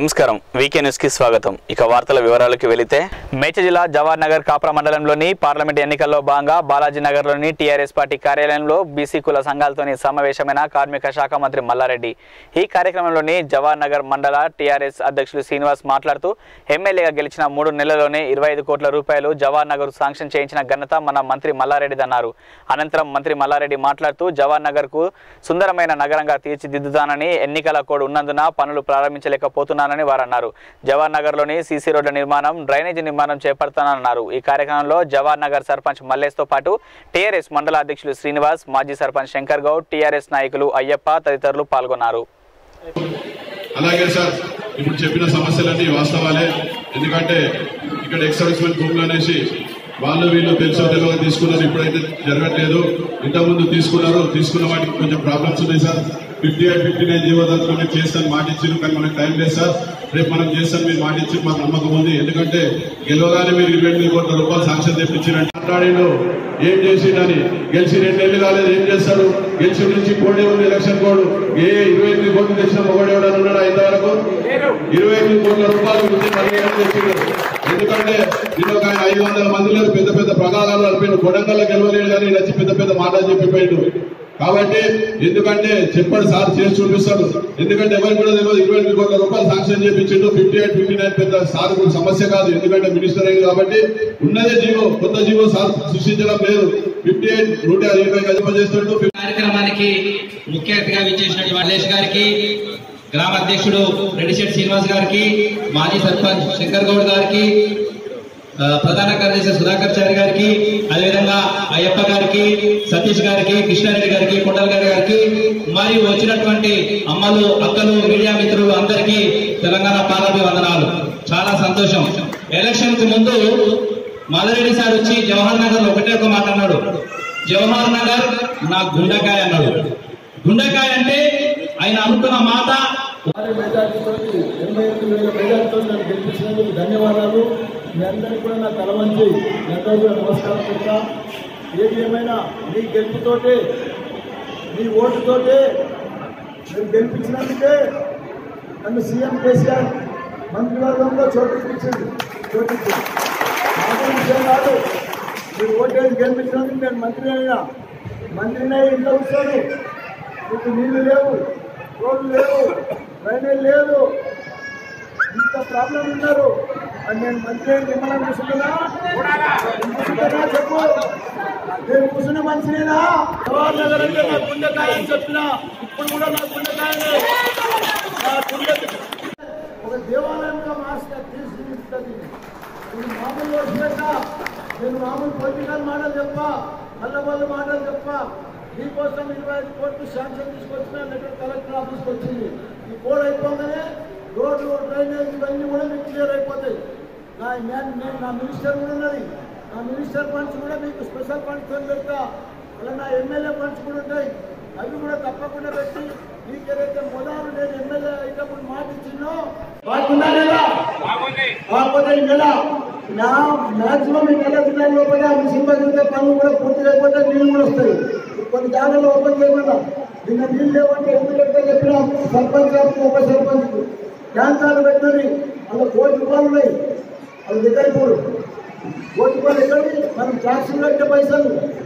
నమస్కారం వీకే న్యూస్ కి స్వాగతం ఇక వార్తల వివరాలకు వెళితే మేడ్చ జిల్లా జవహర్ నగర్ కాప్రా మండలంలోని పార్లమెంట్ ఎన్నికల్లో భాగంగా బాలాజీ నగర్లోని టీఆర్ఎస్ పార్టీ కార్యాలయంలో బీసీ కుల సంఘాలతోని సమావేశమైన కార్మిక శాఖ మంత్రి మల్లారెడ్డి ఈ కార్యక్రమంలోని జవహర్ నగర్ మండల టీఆర్ఎస్ అధ్యక్షులు శ్రీనివాస్ మాట్లాడుతూ ఎమ్మెల్యేగా గెలిచిన మూడు నెలల్లోనే ఇరవై ఐదు కోట్ల రూపాయలు జవహర్ నగర్ శాంక్షన్ చేయించిన ఘనత మన మంత్రి మల్లారెడ్డిదన్నారు అనంతరం మంత్రి మల్లారెడ్డి మాట్లాడుతూ జవహర్ నగర్ కు సుందరమైన నగరంగా తీర్చిదిద్దుతానని ఎన్నికల కోడ్ ఉన్నందున పనులు ప్రారంభించలేకపోతున్నానని వారు అన్నారు జవహర్ నగర్ లోని సీసీ రోడ్ల నిర్మాణం డ్రైనేజీ నిర్మాణం చేపడతానన్నారు ఈ కార్యక్రమంలో జవహర్ నగర్ సర్పంచ్ మల్లేష్ తో పాటు టీఆర్ఎస్ మండల అధ్యక్షులు శ్రీనివాస్ మాజీ సర్పంచ్ శంకర్ గౌడ్ టీఆర్ఎస్ నాయకులు అయ్యప్ప తదితరులు పాల్గొన్నారు అలాగే సార్ ఇప్పుడు చెప్పిన సమస్యలన్నీ వాస్తవాలే ఎందుకంటే ఇక్కడ ఎక్సర్విస్మెంట్ భూములు అనేసి వాళ్ళు వీళ్ళు తెలుసో తెలియక తీసుకున్నారు ఇప్పుడైతే జరగట్లేదు ఇంతకుముందు తీసుకున్నారు తీసుకున్న వాటికి కొంచెం ప్రాబ్లమ్స్ ఉన్నాయి sir fifty eight fifty nine GO దాంట్లో మీరు చేస్తాను మాట ఇచ్చారు కానీ మనకు టైం లేదు సార్ రేపు మనం చేస్తాం మీరు మాట ఇచ్చి మాకు నమ్మకం ఉంది ఎందుకంటే గెలవగానే మీరు ఇరవై ఎనిమిది కోట్ల రూపాయలు సాక్ష్యం తెప్పించారంటే మాట్లాడిండు ఏం చేసిండని గెలిచి రెండేళ్లు కాలేదు ఏం చేస్తాడు గెలిచి నుంచి కోడే ఉంది ఎలక్షన్ కోడ్ ఏ ఇరవై ఎనిమిది కోట్లు తెచ్చిన మొగడు ఎవడని ఉన్నాడా ఇంతవరకు ఇరవై ఎనిమిది కోట్ల రూపాయలు నుంచి మళ్ళీ ఏం తెచ్చిండు ఎందుకంటే దీని ఒక ఆయన ఐదు వందల మందిలో పెద్ద పెద్ద ప్రగాఢాలు నడిపోయిన కొడంగల్లో గెలవలేడు కానీ నచ్చి పెద్ద పెద్ద మాటలు చెప్పిపోయిండు కాబట్టి ఎందుకంటే చెప్పాడు సార్ చేసి చూపిస్తాడు ఎందుకంటే ఎవరికి కూడా తెలియదు ఇరవై ఎనిమిది కోట్ల రూపాయలు సాంక్షన్ చేపించిండు ఫిఫ్టీ ఎయిట్ ఫిఫ్టీ నైన్ పెద్ద సార్ కూడా సమస్య కాదు ఎందుకంటే మినిస్టర్ అయింది కాబట్టి ఉన్నదే జీవో కొత్త జీవో సార్ సృష్టించడం లేదు ఫిఫ్టీ ఎయిట్ నూట ఇరవై గజప చేస్తుంటూ కార్యక్రమానికి ముఖ్య అతిథిగా విచ్చేసినటువంటి మల్లేష్ గారికి గ్రామ అధ్యక్షుడు రెడ్డిశెట్టి శ్రీనివాస్ గారికి మాజీ సర్పంచ్ శంకర్ గౌడ్ గారికి ఆ, ప్రధాన కార్యదర్శి సుధాకర్ చారి గారికి అదేవిధంగా అయ్యప్ప గారికి సతీష్ గారికి కృష్ణారెడ్డి గారికి కొండల్ గారి గారికి మరియు వచ్చినటువంటి అమ్మలు అక్కలు మీడియా మిత్రులు అందరికీ తెలంగాణ పాదాభివందనాలు చాలా సంతోషం ఎలక్షన్ కు ముందు మదరెడ్డి సార్ వచ్చి జవహర్ నగర్ లో ఒకటే ఒక మాట అన్నాడు జవహర్ నగర్ నా గుండెకాయ అన్నాడు గుండెకాయ అంటే ఆయన అనుకున్న మాట భారీ మెజార్టీతో ఎనభై ఎనిమిది వేల మెజార్టీతో నన్ను గెలిపించినందుకు ధన్యవాదాలు మీ అందరికీ కూడా నా తల వంచి మీ అందరూ కూడా నమస్కారం చెప్తా ఏది ఏమైనా మీ గెలుపుతోటే మీ ఓటుతోటే మీరు గెలిపించినందుకే నన్ను సీఎం కేసీఆర్ మంత్రివర్గంలో చోటు ఇప్పించండి చోటు ఇచ్చింది మామూలు విషయం కాదు మీరు ఓటేసి గెలిపించినందుకు నేను మంత్రి అయినా మంత్రినే ఇంట్లో కూర్చోను మీకు నీళ్లు లేవు రోడ్లు లేవు డ్రైనేజ్ లేదు ఇంత ప్రాబ్లం ఉన్నారు అని నేను మంత్రి అయిన మిమ్మల్ని చూసుకున్నా చూసుకున్నా చెప్పు నేను కూర్చున్న మనిషినేనా జవహర్ నగర్ అంటే నా గుండెకాయ అని చెప్పిన ఇప్పుడు కూడా నా గుండెకాయనే నా గుండె ఒక దేవాలయంగా మార్చిన తీర్చిదిద్దుతుంది ఇది మామూలు వచ్చినాక నేను మామూలు పొలిటికల్ మాటలు చెప్ప కళ్ళబల్ల మాటలు చెప్ప మీకోసం ఇరవై ఐదు కోట్లు శాంక్షన్ తీసుకొచ్చిన లెటర్ కలెక్టర్ ఆఫీస్కి వచ్చింది ఈ కోడ్ అయిపోగానే రోడ్లు డ్రైనేజ్ ఇవన్నీ కూడా మీకు క్లియర్ అయిపోతాయి నా నేను నేను నా మినిస్టర్ కూడా ఉన్నది నా మినిస్టర్ ఫండ్స్ కూడా మీకు స్పెషల్ ఫండ్స్ తో పెడతా అలా నా ఎమ్మెల్యే ఫండ్స్ కూడా ఉంటాయి అవి కూడా తప్పకుండా పెట్టి మీకు ఏదైతే మొదలు నేను ఎమ్మెల్యే అయినప్పుడు మాట ఇచ్చినో బాగుందా లేదా కాకపోతే ఈ నెల నా మాక్సిమం ఈ నెల దినాల లోపల మిషన్ పగిలితే పనులు కూడా పూర్తి అయిపోతే నీళ్ళు కూడా వస్తాయి కొన్ని జాగాలు ఓపెన్ చేయమన్నా నిన్న నీళ్ళు లేవంటే ఎందుకు పెడితే చెప్పిన సర్పంచ్ గారికి ఉప సర్పంచ్ క్యాన్సర్లు పెట్టినవి అలా కోటి రూపాయలు ఉన్నాయి అది దగ్గర కోటి రూపాయలు ఎక్కడి మనం ట్యాక్సులు కట్టే పైసలు